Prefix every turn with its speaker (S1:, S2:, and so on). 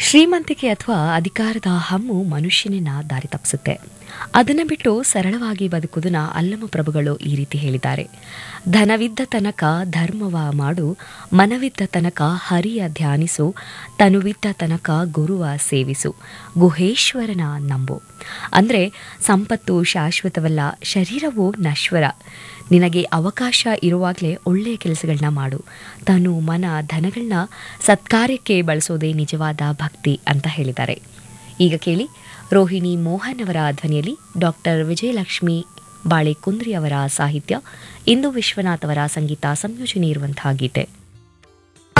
S1: ಶ್ರೀಮಂತಿಕೆ ಅಥವಾ ಅಧಿಕಾರದ ಹಮ್ಮು ಮನುಷ್ಯನನ್ನ ದಾರಿ ತಪ್ಪಿಸುತ್ತೆ ಅದನ್ನು ಬಿಟ್ಟು ಸರಳವಾಗಿ ಬದುಕುವುದನ್ನ ಅಲ್ಲಮ ಪ್ರಭುಗಳು ಈ ರೀತಿ ಹೇಳಿದ್ದಾರೆ ಧನವಿದ್ದ ತನಕ ಧರ್ಮವ ಮಾಡು ಮನವಿದ್ದ ತನಕ ಹರಿಯ ಧ್ಯಾನಿಸು ತನುವಿದ್ದ ತನಕ ಗುರುವ ಸೇವಿಸು ಗುಹೇಶ್ವರನ ನಂಬು ಅಂದ್ರೆ ಸಂಪತ್ತು ಶಾಶ್ವತವಲ್ಲ ಶರೀರವು ನಶ್ವರ ನಿನಗೆ ಅವಕಾಶ ಇರುವಾಗಲೇ ಒಳ್ಳೆಯ ಕೆಲಸಗಳನ್ನ ಮಾಡು ತನು ಮನ ಧನಗಳನ್ನ ಸತ್ಕಾರ್ಯಕ್ಕೆ ಬಳಸೋದೇ ನಿಜವಾದ ಭಕ್ತಿ ಅಂತ ಹೇಳಿದ್ದಾರೆ ಈಗ ಕೇಳಿ ರೋಹಿಣಿ ಮೋಹನ್ ಅವರ ಧ್ವನಿಯಲ್ಲಿ ಡಾಕ್ಟರ್ ವಿಜಯಲಕ್ಷ್ಮಿ ಬಾಳೆ ಕುಂದ್ರಿ ಅವರ ಸಾಹಿತ್ಯ ಇಂದು ವಿಶ್ವನಾಥ್ ಅವರ ಸಂಗೀತ ಸಂಯೋಜನೆ ಇರುವಂತಹ ಗೀತೆ